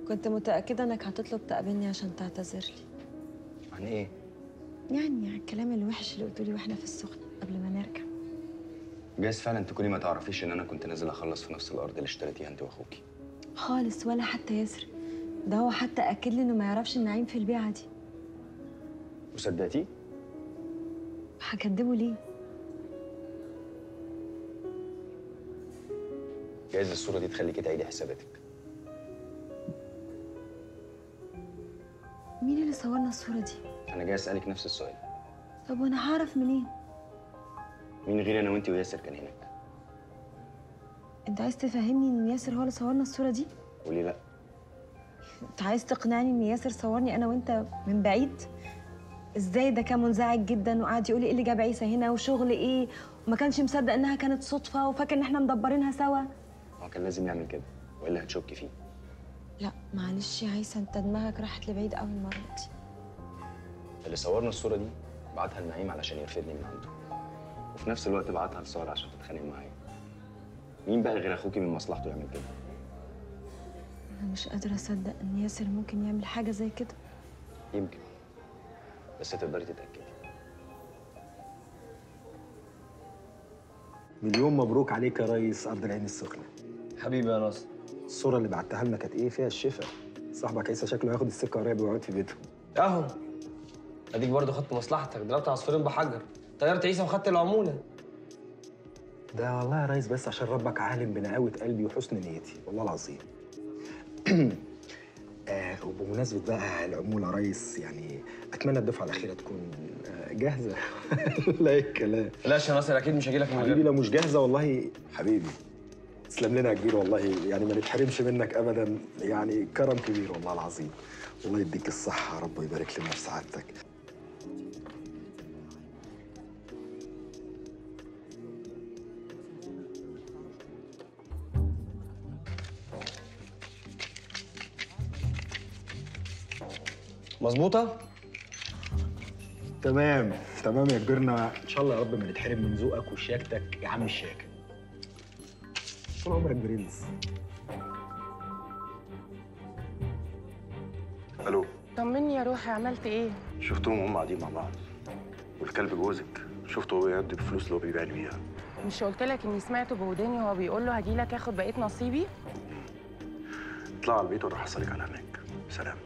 كنت متأكدة إنك هتطلب تقابلني عشان تعتذر لي عن ايه؟ يعني على الكلام الوحش اللي قلته لي واحنا في السخنة قبل ما نرجع جايز فعلا تكوني ما تعرفيش ان انا كنت نازل اخلص في نفس الارض اللي اشتريتيها انت واخوكي خالص ولا حتى ياسر ده هو حتى أكد لي إنه ما يعرفش النعيم في البيعة دي وصدقتيه؟ هكدبه ليه؟ جايز الصورة دي تخليكي تعيدي حساباتك مين اللي صورنا الصورة دي؟ انا جاي اسالك نفس السؤال طب وأنا هعرف منين؟ مين غير انا وانت وياسر كان هناك؟ أنت عايز تفهمني إن ياسر هو اللي صورنا الصورة دي؟ قولي لا أنت عايز تقنعني إن ياسر صورني أنا وأنت من بعيد؟ إزاي ده كان منزعج جدا وقعد يقول لي إيه اللي جاب عيسى هنا وشغل إيه وما كانش مصدق إنها كانت صدفة وفاكر إن إحنا مدبرينها سوا هو كان لازم يعمل كده والا هتشكي فيه لا معلش يا عيسى أنت دماغك راحت لبعيد قوي المرة دي اللي صورنا الصورة دي بعتها لنعيم علشان يرفدني من عنده وفي نفس الوقت بعتها لسارة عشان تتخانق معايا مين بقى غير اخوكي من مصلحته يعمل كده؟ أنا مش قادرة أصدق إن ياسر ممكن يعمل حاجة زي كده يمكن بس تقدري تتأكدي مليون مبروك عليك يا ريس ارض العين السخنه حبيبي يا ناصر الصوره اللي بعتها لنا كانت ايه فيها الشفا صاحبك عيسى شكله هياخد السكه قريب ويقعد في بيته اهو اديك برضه خدت مصلحتك ضربت عصفورين بحجر طيرت عيسى وخدت العموله ده والله يا ريس بس عشان ربك عالم بنقاوة قلبي وحسن نيتي والله العظيم آه وبمناسبة بقى العمولة يا ريس يعني أتمنى الدفعة الأخيرة تكون آه جاهزة لا إيه الكلام لا يا ناصر اكيد مش هجيلك من حبيبي غير لو مش جاهزة والله حبيبي تسلم لنا يا كبير والله يعني ما نتحرمش منك أبدا يعني كرم كبير والله العظيم الله يديك الصحة يا رب ويبارك لنا في سعادتك مظبوطه تمام تمام يا كبيرنا ان شاء الله يا رب ما نتحرم من ذوقك وشياكتك يا عم الشياكه طول عمرك برنس الو طمني يا روحي عملت ايه؟ شفتهم هم قاعدين مع بعض والكلب جوزك شفته وهو يدي الفلوس اللي هو بيبيع لي بيها مش قلت لك اني سمعته بوداني وهو بيقول له هجي لك اخد بقيه نصيبي؟ اطلع على البيت وانا هحصلك على هناك سلام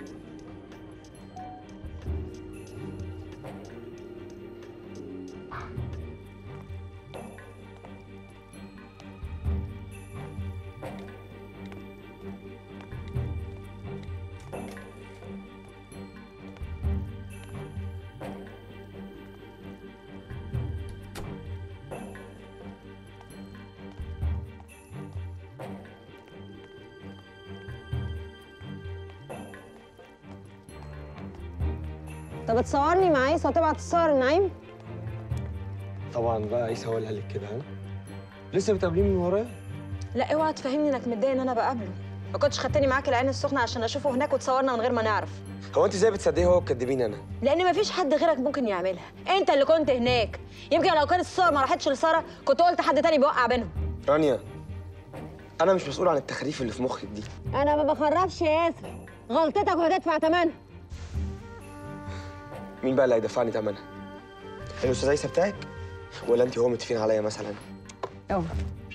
طب تصورني مع عيسى وتبعت الصور لنعيم طبعا بقى عيسى هو اللي قال لك كده ها لسه بتقابليه من ورايا لا اوعى تفهمني انك متضايق ان انا بقابله ما كنتش خدتني معاك العين السخنه عشان اشوفه هناك وتصورنا من غير ما نعرف هو انت ازاي بتصدقيه هو وتكدبيني انا لان مفيش حد غيرك ممكن يعملها انت اللي كنت هناك يمكن لو كانت الصور ما راحتش لساره كنت قلت حد تاني بيوقع بينهم رانيا انا مش مسؤول عن التخاريف اللي في مخك دي انا ما بخرفش يا ياسر غلطتك وهتدفع ثمنها مين بقى اللي هيدفعني ثمنها الاستاذ عيسى بتاعك ولا انت هو متفقين عليا مثلا اوعى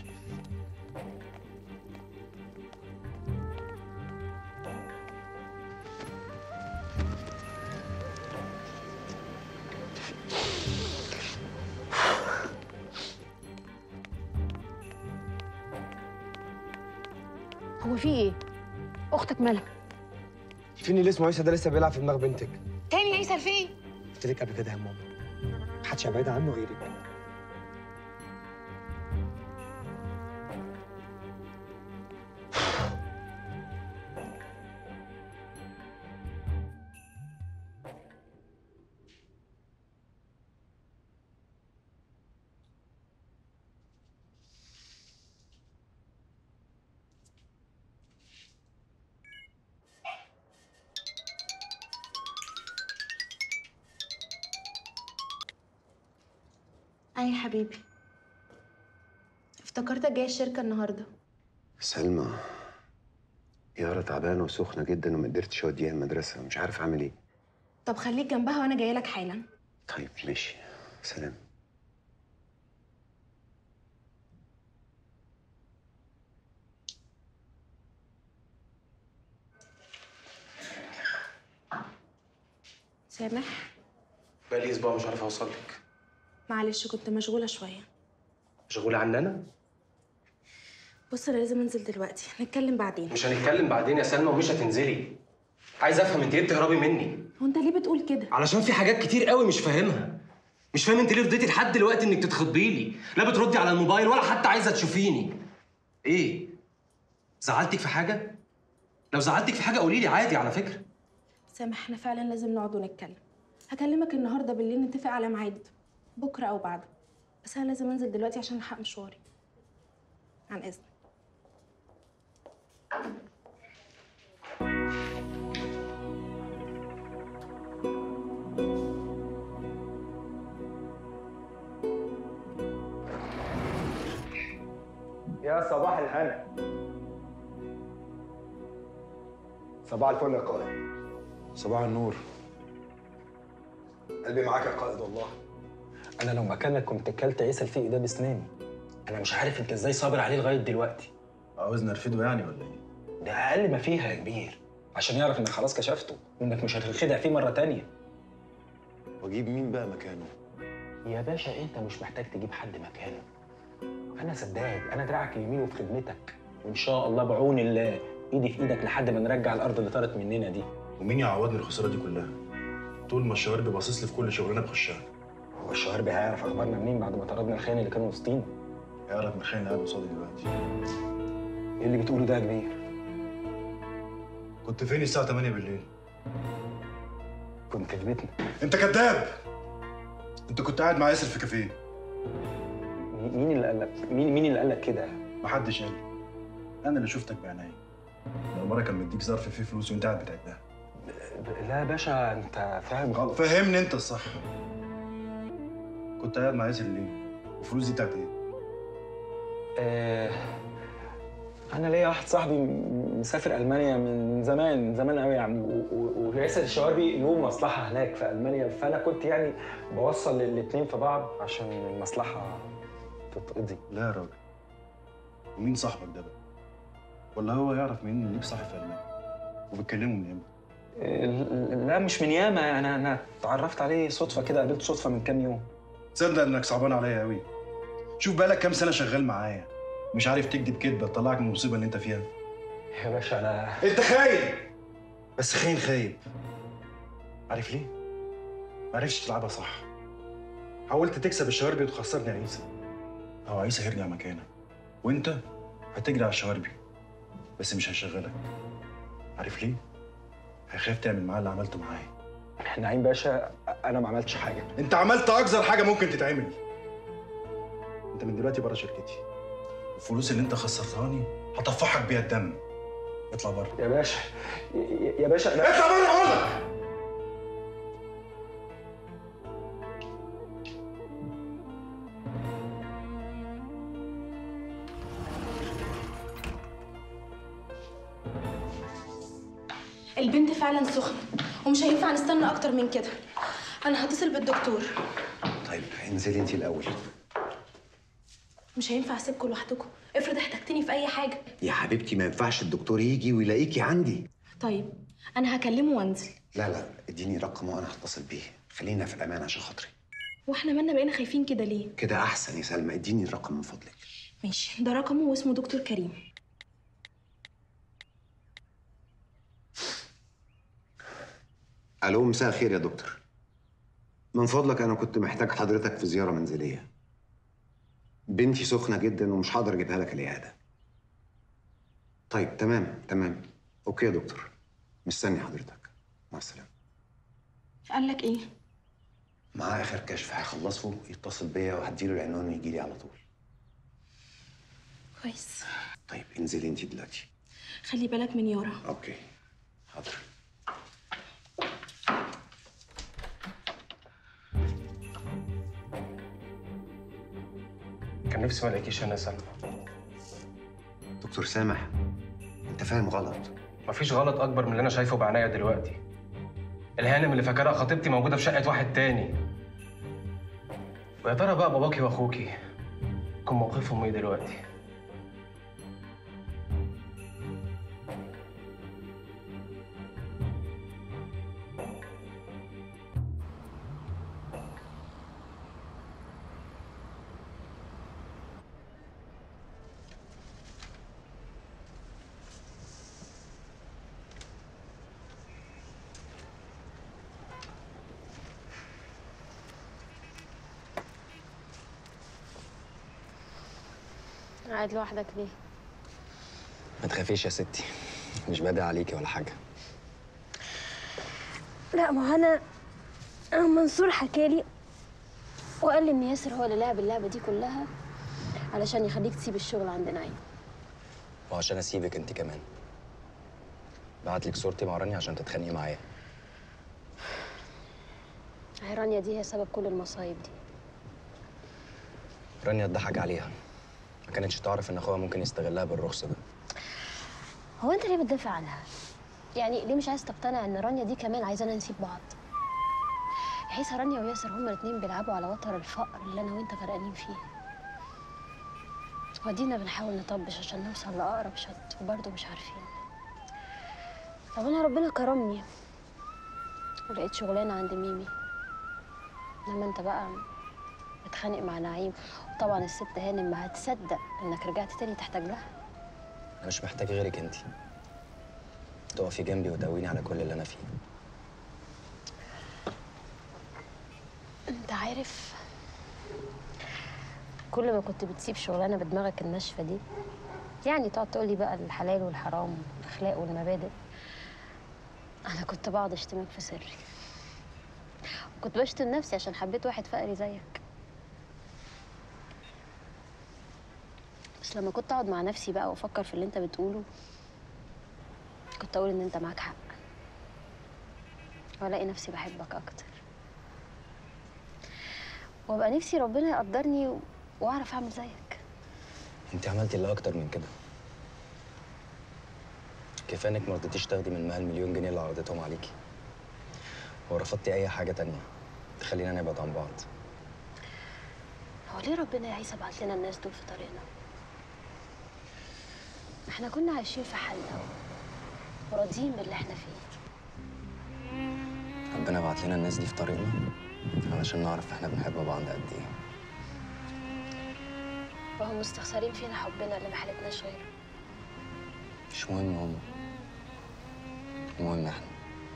هو في ايه؟ اختك مالها؟ فين اللي اسمه عيسى ده لسه بيلعب في دماغ بنتك تاني عيسى فين؟ قلت لك قبل كده يا ماما محدش هيبعد عنه غيرك اي حبيبي افتكرتك جاي الشركه النهارده سلمى يارا تعبانه وسخنه جدا وما قدرتش اوديها المدرسه مش عارف اعمل ايه طب خليك جنبها وانا جايه لك حالا طيب ماشي سلام سامح بقالي اسبوع مش عارف اوصل لك معلش كنت مشغوله شويه مشغوله عننا بص انا لازم انزل دلوقتي نتكلم بعدين مش هنتكلم بعدين يا سلمى ومش هتنزلي عايز افهم انت ليه بتهربي مني هو انت ليه بتقول كده علشان في حاجات كتير قوي مش فاهمها مش فاهم انت ليه فضيتي لحد دلوقتي انك تتخضي لي لا بتردي على الموبايل ولا حتى عايزه تشوفيني ايه زعلتك في حاجه لو زعلتك في حاجه قولي لي عادي على فكره سامح احنا فعلا لازم نقعد ونتكلم هكلمك النهارده بالليل نتفق على ميعاد بكره او بعده بس انا لازم انزل دلوقتي عشان الحق مشواري عن اذن يا صباح الهنا صباح الفل يا قائد صباح النور قلبي معاك يا قائد والله انا لو مكانك كنت اكلت عيسى الفقي ده بسناني انا مش عارف انت ازاي صابر عليه لغايه دلوقتي عاوز نرفده يعني ولا ايه؟ ده اقل ما فيها يا كبير عشان يعرف انك خلاص كشفته وانك مش هتنخدع فيه مره تانية واجيب مين بقى مكانه؟ يا باشا انت مش محتاج تجيب حد مكانه انا سداد انا دراعك اليمين وفي خدمتك وان شاء الله بعون الله ايدي في ايدك لحد ما نرجع الارض اللي طارت مننا دي ومين يعوضني الخساره دي كلها؟ طول ما الشوارب باصص لي في كل شغلانه بخشها هو الشواربي هيعرف اخبارنا منين بعد ما طردنا الخاين اللي كانوا وسطينا يعرف من خاين قاعد قصادي دلوقتي ايه اللي بتقوله ده يا كبير كنت فين الساعه 8 بالليل؟ كنت في بيتنا انت كذاب انت كنت قاعد مع ياسر في كافيه مين اللي قال لك مين مين اللي قال لك كده محدش قال لي انا اللي شفتك بعيني لو مره كان مديك ظرف فيه فلوس وانت قاعد بتعدها لا يا باشا انت فاهم غلط فهمني انت الصح كنت قاعد مع ياسر ليه؟ والفلوس دي بتاعت ايه؟ آه انا ليا واحد صاحبي م- مسافر المانيا من زمان من زمان قوي يعني و- و- وياسر الشواربي له مصلحه هناك في المانيا فانا كنت يعني بوصل الاثنين في بعض عشان المصلحه تتقضي لا يا راجل ومين صاحبك ده بقى؟ ولا هو يعرف منين ان ليك صاحب في المانيا؟ وبتكلمه من امتى؟ آه، لا مش من ياما انا انا اتعرفت عليه صدفه كده قابلته صدفه من كام يوم تصدق انك صعبان عليا قوي شوف بقالك كام سنه شغال معايا مش عارف تكذب كدبه تطلعك من المصيبه اللي انت فيها يا باشا انا انت خاين بس خاين خايب عارف ليه؟ ما عرفتش تلعبها صح حاولت تكسب الشواربي وتخسرني يا عيسى او عيسى هيرجع مكانك وانت هتجري على الشواربي بس مش هيشغلك عارف ليه؟ هيخاف تعمل معاه اللي عملته معايا نعيم باشا انا ما عملتش حاجه انت عملت اقذر حاجه ممكن تتعمل انت من دلوقتي بره شركتي الفلوس اللي انت خسرتهاني هطفحك بيها الدم اطلع بره يا باشا يا- يا باشا انا اطلع بره اقول لك البنت فعلا سخنه ومش هينفع نستنى اكتر من كده انا هتصل بالدكتور طيب انزلي انت الاول مش هينفع اسيبكم لوحدكم افرض احتجتني في اي حاجه يا حبيبتي ما ينفعش الدكتور يجي ويلاقيكي عندي طيب انا هكلمه وانزل لا لا اديني رقمه وانا هتصل بيه خلينا في الامان عشان خاطري واحنا مالنا بقينا خايفين كده ليه كده احسن يا سلمى اديني الرقم من فضلك ماشي ده رقمه واسمه دكتور كريم الو مساء الخير يا دكتور من فضلك انا كنت محتاج حضرتك في زياره منزليه بنتي سخنه جدا ومش هقدر اجيبها لك العياده طيب تمام تمام اوكي يا دكتور مستني حضرتك مع السلامه قال لك ايه معاه اخر كشف هيخلصه يتصل بيا وهديله العنوان ويجي لي على طول كويس طيب انزلي انت دلوقتي خلي بالك من يارا اوكي حاضر كان نفسي ما الاقيكيش هنا يا سلمى دكتور سامح انت فاهم غلط مفيش غلط اكبر من اللي انا شايفه بعينيا دلوقتي الهانم اللي فاكرها خطيبتي موجوده في شقه واحد تاني ويا ترى بقى باباكي واخوكي يكون موقفهم ايه دلوقتي قاعد لوحدك ليه؟ ما تخافيش يا ستي مش بادئ عليكي ولا حاجه لا ما هو انا أنا منصور حكالي وقال لي ان ياسر هو اللي لعب اللعبه دي كلها علشان يخليك تسيب الشغل عند نعيم وعشان اسيبك انت كمان بعت لك صورتي مع رانيا عشان تتخانقي معايا هي رانيا دي هي سبب كل المصايب دي رانيا اتضحك عليها ما كانتش تعرف ان اخوها ممكن يستغلها بالرخص ده هو انت ليه بتدافع عنها؟ يعني ليه مش عايز تقتنع ان رانيا دي كمان عايزانا نسيب بعض؟ بحيث رانيا وياسر هما الاتنين بيلعبوا على وتر الفقر اللي انا وانت غرقانين فيه ودينا بنحاول نطبش عشان نوصل لأقرب شط وبرضه مش عارفين طب انا ربنا كرمني ولقيت شغلانة عند ميمي انما انت بقى بتخانق مع نعيم وطبعا الست هانم ما هتصدق انك رجعت تاني تحتاج لها انا مش محتاج غيرك انت تقفي جنبي وتقويني على كل اللي انا فيه انت عارف كل ما كنت بتسيب شغلانه بدماغك الناشفه دي يعني تقعد تقولي بقى الحلال والحرام والاخلاق والمبادئ انا كنت بقعد اشتمك في سري وكنت بشتم نفسي عشان حبيت واحد فقري زيك بس لما كنت اقعد مع نفسي بقى وافكر في اللي انت بتقوله كنت اقول ان انت معاك حق والاقي نفسي بحبك اكتر وابقى نفسي ربنا يقدرني و- واعرف اعمل زيك انت عملتي اللي اكتر من كده كفايه انك ما رضيتيش تاخدي من مها المليون جنيه اللي عرضتهم عليكي ورفضتي اي حاجه تانية تخلينا نبعد عن بعض هو ليه ربنا يا عيسى بعت لنا الناس دول في طريقنا احنا كنا عايشين في حالنا وراضيين باللي احنا فيه ربنا بعت لنا الناس دي في طريقنا علشان نعرف احنا بنحب بعض قد ايه وهم مستخسرين فينا حبنا اللي ما حالتناش غيره مش مهم هم المهم احنا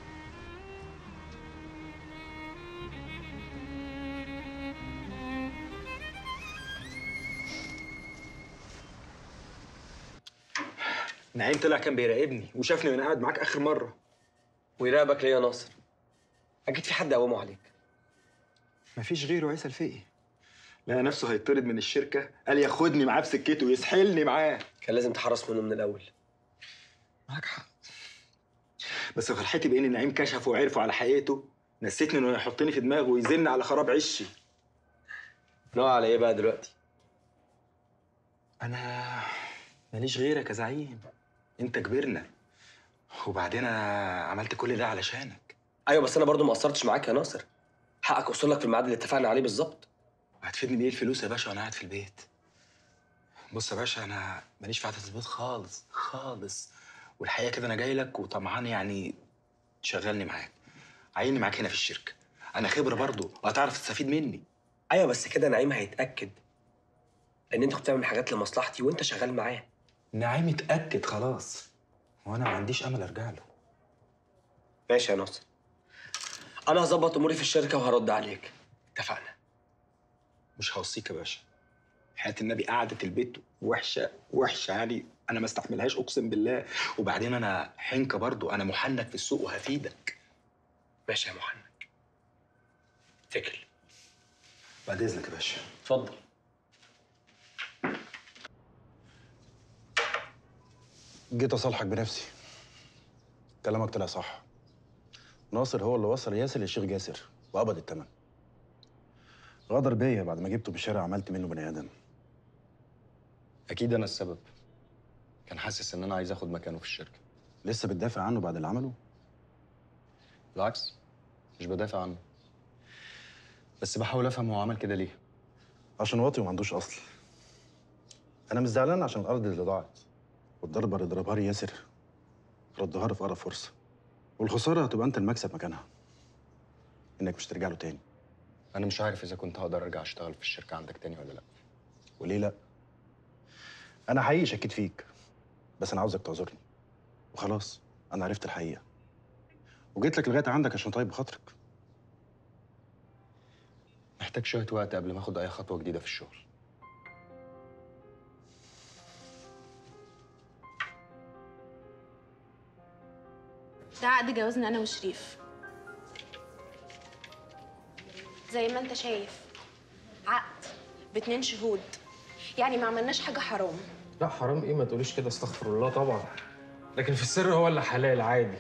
نعيم طلع كان بيراقبني وشافني وانا قاعد معاك اخر مره ويراقبك ليه يا ناصر؟ اكيد في حد قومه عليك مفيش غيره عيسى الفقي لقى نفسه هيطرد من الشركه قال ياخدني معاه في سكته ويسحلني معاه كان لازم تحرص منه من الاول معاك حق بس فرحتي بان نعيم كشف وعرفوا على حقيقته نسيتني انه يحطني في دماغه ويزن على خراب عشي نوع على ايه بقى دلوقتي؟ انا ماليش غيرك يا زعيم انت كبرنا وبعدين انا عملت كل ده علشانك ايوه بس انا برضو ما قصرتش معاك يا ناصر حقك اوصل لك في الميعاد اللي اتفقنا عليه بالظبط هتفيدني بايه الفلوس يا باشا وانا قاعد في البيت بص يا باشا انا ماليش في قعده البيت خالص خالص والحقيقه كده انا جاي لك وطمعان يعني تشغلني معاك عيني معاك هنا في الشركه انا خبره برضو وهتعرف تستفيد مني ايوه بس كده نعيم هيتاكد ان انت كنت بتعمل حاجات لمصلحتي وانت شغال معاه نعيم اتاكد خلاص وانا ما عنديش امل ارجع له ماشي يا ناصر انا هظبط اموري في الشركه وهرد عليك اتفقنا مش هوصيك يا باشا حياة النبي قعدة البيت وحشة وحشة يعني أنا ما استحملهاش أقسم بالله وبعدين أنا حنكة برضو أنا محنك في السوق وهفيدك ماشي يا محنك اتكل بعد إذنك يا باشا اتفضل جيت اصالحك بنفسي كلامك طلع صح ناصر هو اللي وصل ياسر للشيخ جاسر وقبض الثمن غدر بيا بعد ما جبته من الشارع عملت منه بني ادم اكيد انا السبب كان حاسس ان انا عايز اخد مكانه في الشركه لسه بتدافع عنه بعد اللي عمله بالعكس مش بدافع عنه بس بحاول افهم هو عمل كده ليه عشان واطي وما عندوش اصل انا مش زعلان عشان الارض اللي ضاعت والضربه اللي ضربها لي ياسر ردها له في اقرب فرصه والخساره هتبقى انت المكسب مكانها انك مش ترجع له تاني انا مش عارف اذا كنت هقدر ارجع اشتغل في الشركه عندك تاني ولا لا وليه لا انا حقيقي شكيت فيك بس انا عاوزك تعذرني وخلاص انا عرفت الحقيقه وجيت لك لغايه عندك عشان طيب بخاطرك محتاج شويه وقت قبل ما اخد اي خطوه جديده في الشغل ده عقد جوازنا انا وشريف زي ما انت شايف عقد باتنين شهود يعني ما عملناش حاجه حرام لا حرام ايه ما تقوليش كده استغفر الله طبعا لكن في السر هو اللي حلال عادي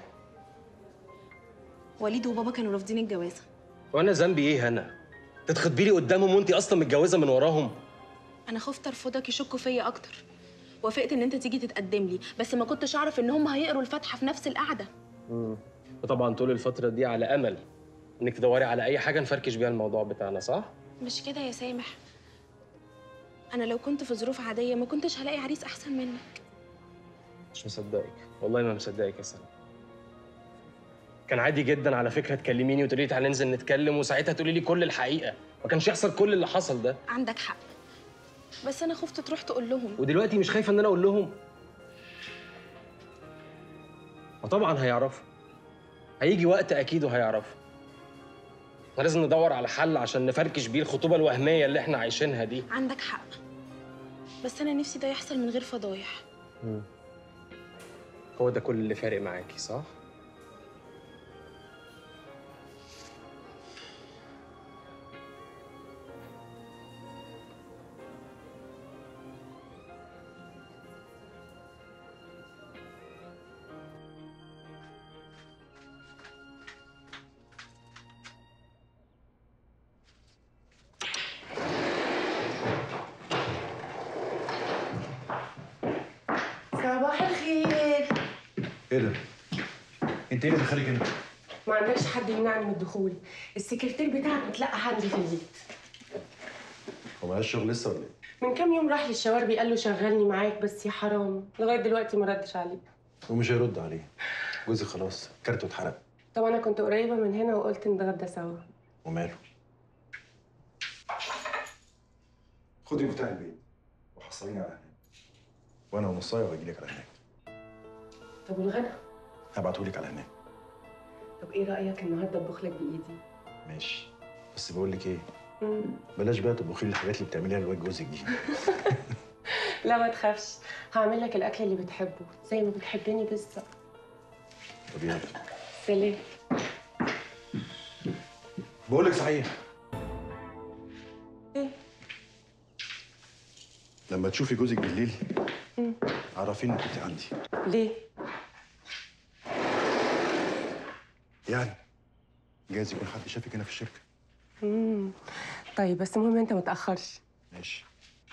وليد وبابا كانوا رافضين الجوازه وانا ذنبي ايه هنا تتخطبي لي قدامهم وانت اصلا متجوزه من وراهم انا خفت ارفضك يشكوا فيا اكتر وافقت ان انت تيجي تتقدم لي بس ما كنتش اعرف ان هم هيقروا الفاتحه في نفس القعده وطبعا طول الفتره دي على امل انك تدوري على اي حاجه نفركش بيها الموضوع بتاعنا صح مش كده يا سامح انا لو كنت في ظروف عاديه ما كنتش هلاقي عريس احسن منك مش مصدقك والله ما مصدقك يا سلام كان عادي جدا على فكره تكلميني وتقولي لي تعالى ننزل نتكلم وساعتها تقولي لي كل الحقيقه ما كانش يحصل كل اللي حصل ده عندك حق بس انا خفت تروح تقول لهم ودلوقتي مش خايفه ان انا اقول لهم وطبعا هيعرفوا هيجي وقت اكيد وهيعرفوا احنا لازم ندور على حل عشان نفركش بيه الخطوبه الوهميه اللي احنا عايشينها دي عندك حق بس انا نفسي ده يحصل من غير فضايح هو ده كل اللي فارق معاكي صح صباح الخير ايه ده انت ايه اللي دخلك هنا ما عندكش حد يمنعني من الدخول السكرتير بتاعك متلقى عندي في البيت هو مالهاش شغل لسه ولا ايه من كام يوم راح للشواربي قال له شغلني معاك بس يا حرام لغايه دلوقتي ما ردش عليه ومش هيرد عليه جوزي خلاص كارته اتحرق طب انا كنت قريبه من هنا وقلت نتغدى سوا وماله خدي مفتاح البيت وحصليني على هناك وانا ونصايه واجي لك على هناك طب والغدا هبعتهولك على هناك طب ايه رايك النهارده اطبخ لك بايدي ماشي بس بقول لك ايه مم. بلاش بقى تطبخي لي الحاجات اللي بتعمليها لواد جوزك دي لا ما تخافش هعمل لك الاكل اللي بتحبه زي ما بتحبني بالظبط طب يلا سلام بقول لك صحيح ايه لما تشوفي جوزك بالليل مم. عرفيني انك كنت عندي ليه يعني جايز يكون حد شافك هنا في الشركه مم. طيب بس المهم انت ما تاخرش ماشي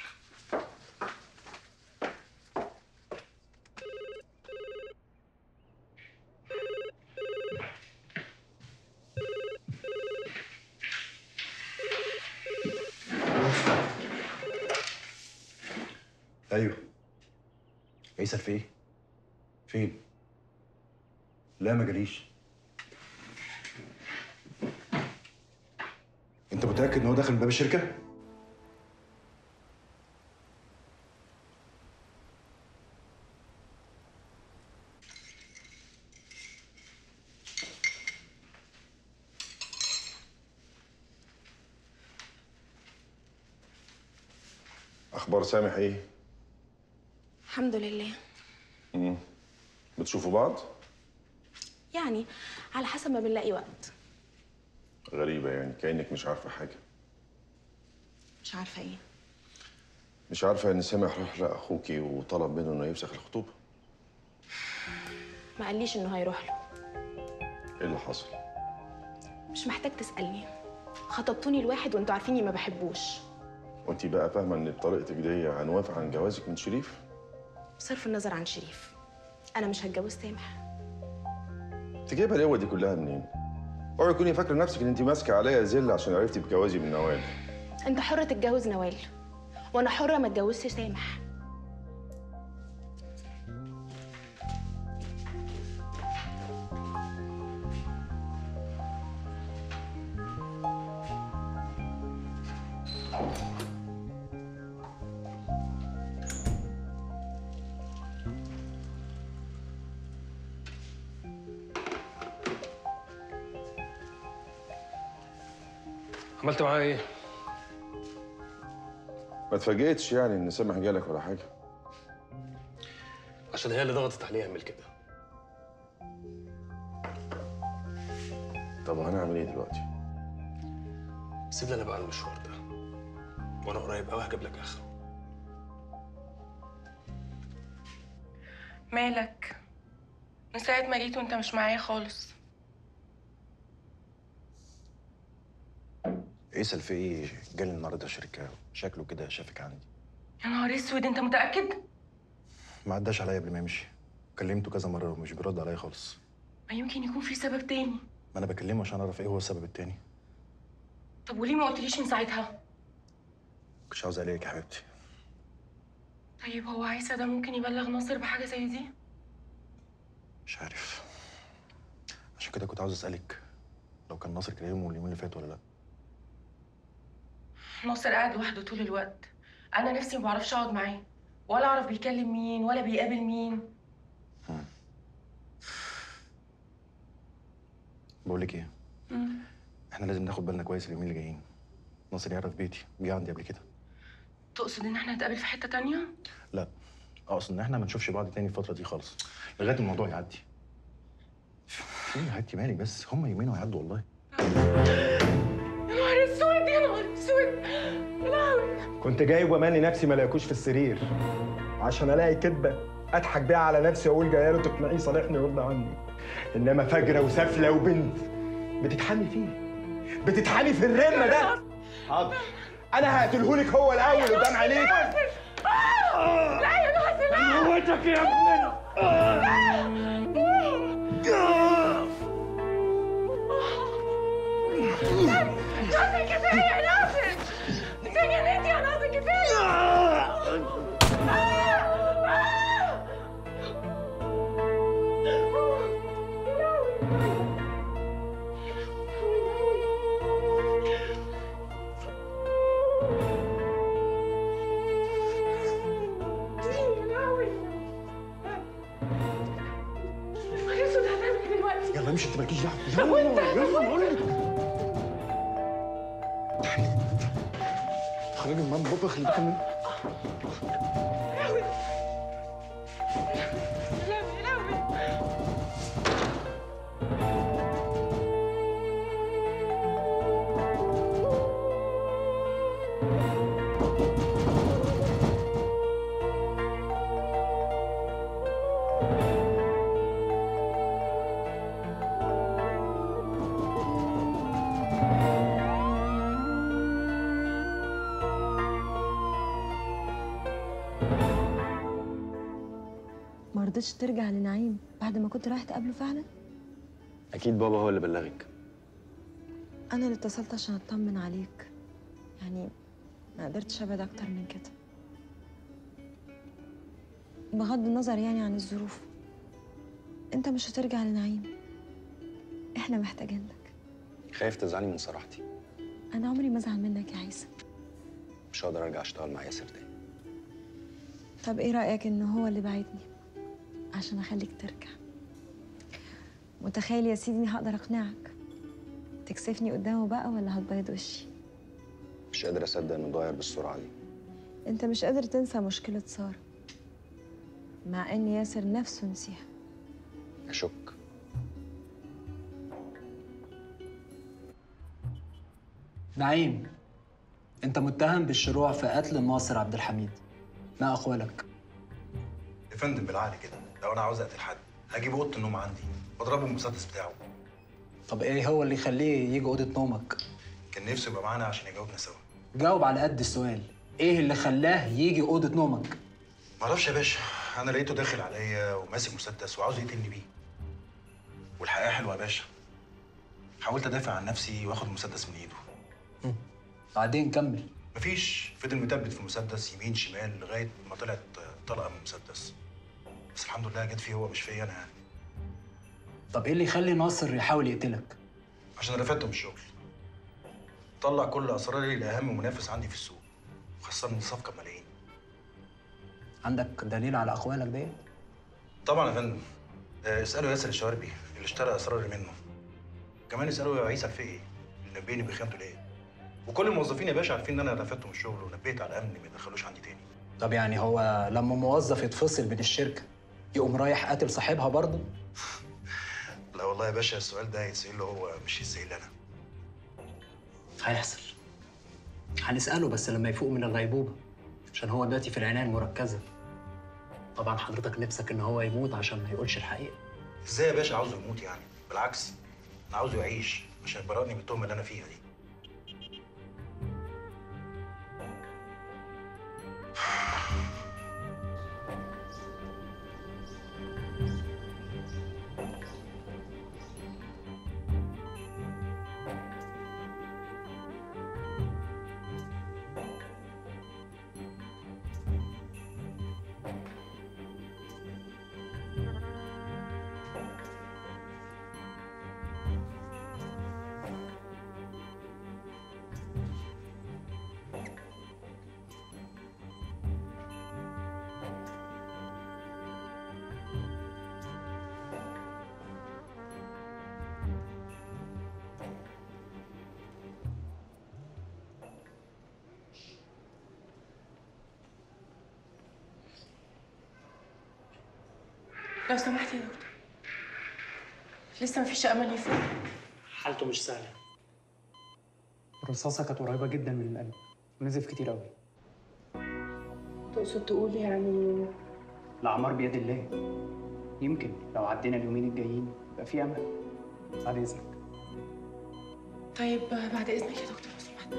ايوه عيسى في ايه؟ فين؟ لا ما جاليش انت متاكد ان هو داخل من باب الشركه؟ اخبار سامح ايه الحمد لله مم. بتشوفوا بعض يعني على حسب ما بنلاقي وقت غريبه يعني كانك مش عارفه حاجه مش عارفه ايه مش عارفه ان سامح راح لاخوكي وطلب منه انه يفسخ الخطوبه ما قاليش انه هيروح له ايه اللي حصل مش محتاج تسالني خطبتوني لواحد وانتوا عارفيني ما بحبوش وانت بقى فاهمه ان بطريقتك دي هنوافق عن جوازك من شريف بصرف النظر عن شريف انا مش هتجوز سامح انت جايبه القوه دي كلها منين؟ اوعي تكوني فاكره نفسك ان انت ماسكه عليا زل عشان عرفتي بجوازي من نوال انت حر تتجوز نوال وانا حره ما اتجوزش سامح عملت معاها ايه؟ ما اتفاجئتش يعني ان سامح جالك ولا حاجه عشان هي اللي ضغطت عليه يعمل كده طب هنعمل ايه دلوقتي؟ سيب لنا بقى المشوار ده وانا قريب قوي هجيب لك اخره مالك من ساعة ما جيت وانت مش معايا خالص عيسى في ايه جالي النهارده شركه شكله كده شافك عندي يا نهار اسود انت متأكد؟ ما عداش عليا قبل ما يمشي كلمته كذا مره ومش بيرد عليا خالص ما يمكن يكون في سبب تاني ما انا بكلمه عشان اعرف ايه هو السبب التاني طب وليه ما قلتليش من ساعتها؟ مش عاوز عليك يا حبيبتي طيب هو عيسى ده ممكن يبلغ ناصر بحاجة زي دي؟ مش عارف عشان كده كنت عاوز اسالك لو كان ناصر كلمه اليومين اللي فاتوا ولا لا ناصر قاعد لوحده طول الوقت انا نفسي ما بعرفش اقعد معاه ولا اعرف بيكلم مين ولا بيقابل مين بقول لك ايه احنا لازم ناخد بالنا كويس اليومين اللي جايين ناصر يعرف بيتي جه عندي قبل كده تقصد ان احنا نتقابل في حتة تانية؟ لا اقصد ان احنا ما نشوفش بعض تاني الفتره دي خالص لغايه الموضوع يعدي ايه يا حبيبتي مالك بس هم يومين وهيعدوا والله يا نهار اسود يا نهار اسود يا لهوي كنت جايب وماني نفسي ما لاقيكوش في السرير عشان الاقي كدبه اضحك بيها على نفسي واقول جايه له تقنعيه صالحني ويرضى عني انما فجره وسافله وبنت بتتحامي فيه بتتحامي في الرمه ده حاضر انا هقتلهولك هو الاول قدام عليك لا يا ناصر لا موتك يا ابني ناصر كفاية يا ناصر انت جنيت يا ناصر كفاية يلا امشي انت مالكيش طب دعوه وانت؟ يلا بقول لك خرجي من مام بابا خلي بالك من ما رضيتش ترجع لنعيم بعد ما كنت رايح تقابله فعلا اكيد بابا هو اللي بلغك انا اللي اتصلت عشان اطمن عليك يعني ما قدرتش ابعد اكتر من كده بغض النظر يعني عن الظروف انت مش هترجع لنعيم احنا محتاجين لك خايف تزعلي من صراحتي انا عمري ما ازعل منك يا عيسى مش هقدر ارجع اشتغل مع ياسر تاني طب ايه رايك ان هو اللي بعدني عشان اخليك ترجع متخيل يا سيدي اني هقدر اقنعك تكسفني قدامه بقى ولا هتبيض وشي مش قادر اصدق انه اتغير بالسرعه دي انت مش قادر تنسى مشكله ساره مع ان ياسر نفسه نسيها اشك نعيم انت متهم بالشروع في قتل ناصر عبد الحميد ما اقوالك يا فندم بالعقل كده لو انا عاوز اقتل حد هجيب اوضه النوم عندي واضربه بالمسدس بتاعه طب ايه هو اللي يخليه يجي اوضه نومك كان نفسه يبقى معانا عشان يجاوبنا سوا جاوب على قد السؤال ايه اللي خلاه يجي اوضه نومك معرفش يا باشا انا لقيته داخل عليا وماسك مسدس وعاوز يقتلني بيه والحقيقه حلوه يا باشا حاولت ادافع عن نفسي واخد المسدس من ايده بعدين كمل مفيش فضل متبت في المسدس يمين شمال لغايه ما طلعت طلقه من المسدس بس الحمد لله جت فيه هو مش فيا انا يعني طب ايه اللي يخلي ناصر يحاول يقتلك عشان رفدته من الشغل طلع كل اسراري لاهم منافس عندي في السوق وخسرني صفقه بملايين عندك دليل على اقوالك ديت طبعا يا فندم آه، اسالوا ياسر الشواربي اللي اشترى اسراري منه كمان اسالوا يا عيسى الفقي اللي نبهني بخيانته ليا وكل الموظفين يا باشا عارفين ان انا رفدته من الشغل ونبهت على الامن ما يدخلوش عندي تاني طب يعني هو لما موظف يتفصل من الشركه يقوم رايح قاتل صاحبها برضه لا والله يا باشا السؤال ده يتسال له هو مش يتسال لي انا هيحصل هنساله بس لما يفوق من الغيبوبه عشان هو دلوقتي في العنايه المركزه طبعا حضرتك نفسك ان هو يموت عشان ما يقولش الحقيقه ازاي يا باشا عاوزه يموت يعني بالعكس انا عاوزه يعيش عشان يبرئني من التهمه اللي انا فيها دي لو سمحتي يا دكتور لسه مفيش امل يفوق حالته مش سهله الرصاصه كانت قريبه جدا من القلب ونزف كتير قوي تقصد تقول يعني الاعمار بيد الله يمكن لو عدينا اليومين الجايين يبقى في امل بعد اذنك طيب بعد اذنك يا دكتور لو سمحت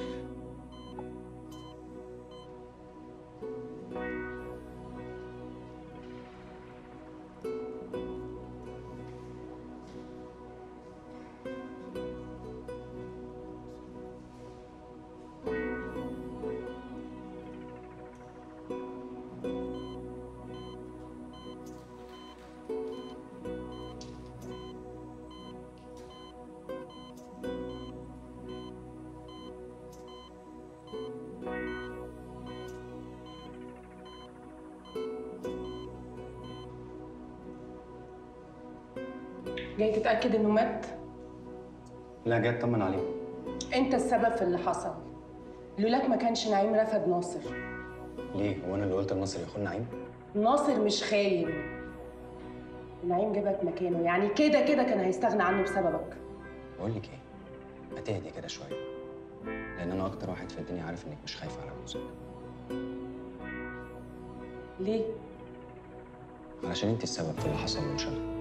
جاي تتاكد انه مات لا جاي اطمن عليه انت السبب في اللي حصل لولاك ما كانش نعيم رفض ناصر ليه هو انا اللي قلت لناصر يخون نعيم ناصر مش خاين نعيم جابك مكانه يعني كده كده كان هيستغنى عنه بسببك بقول لك ايه ما تهدي كده شويه لان انا اكتر واحد في الدنيا عارف انك مش خايفه على جوزك ليه علشان انت السبب في اللي حصل له مش انا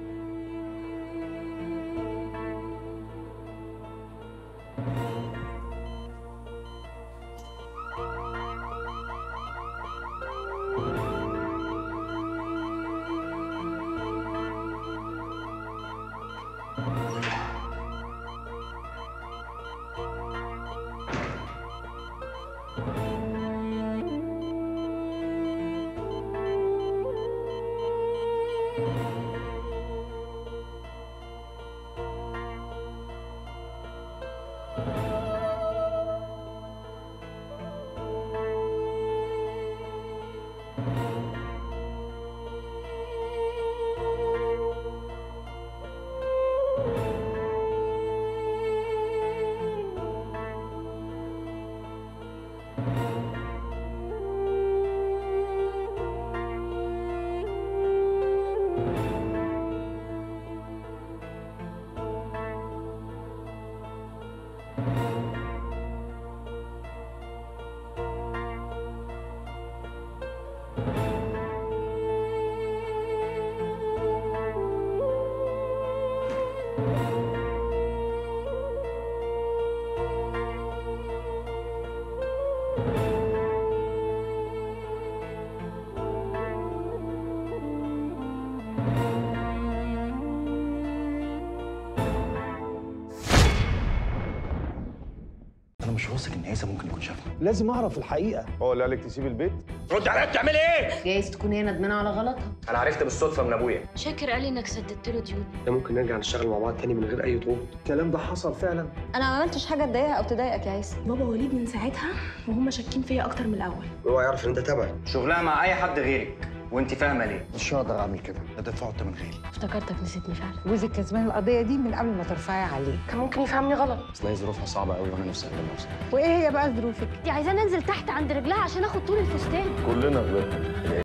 مش واثق ان عيسى ممكن يكون شافنا لازم اعرف الحقيقه هو اللي قالك تسيب البيت رد عليا بتعملي ايه؟ جايز تكون هي ندمانه على غلطها انا عرفت بالصدفه من ابويا شاكر قال لي انك سددت له ديون ده ممكن نرجع نشتغل مع بعض تاني من غير اي ضغوط الكلام ده حصل فعلا انا ما عملتش حاجه تضايقها او تضايقك يا عيسى بابا وليد من ساعتها وهم شاكين فيا اكتر من الاول اوعى يعرف ان انت تبعي شغلها مع اي حد غيرك وانت فاهمه ليه مش هقدر اعمل كده ده تدفعوا الثمن غالي افتكرتك نسيتني فعلا جوزك كسبان القضيه دي من قبل ما ترفعي عليه كان ممكن يفهمني غلط اصل هي ظروفها صعبه قوي وانا نفسي اقابلها بصراحه وايه هي بقى ظروفك دي عايزاه ننزل تحت عند رجلها عشان اخد طول الفستان كلنا غلطنا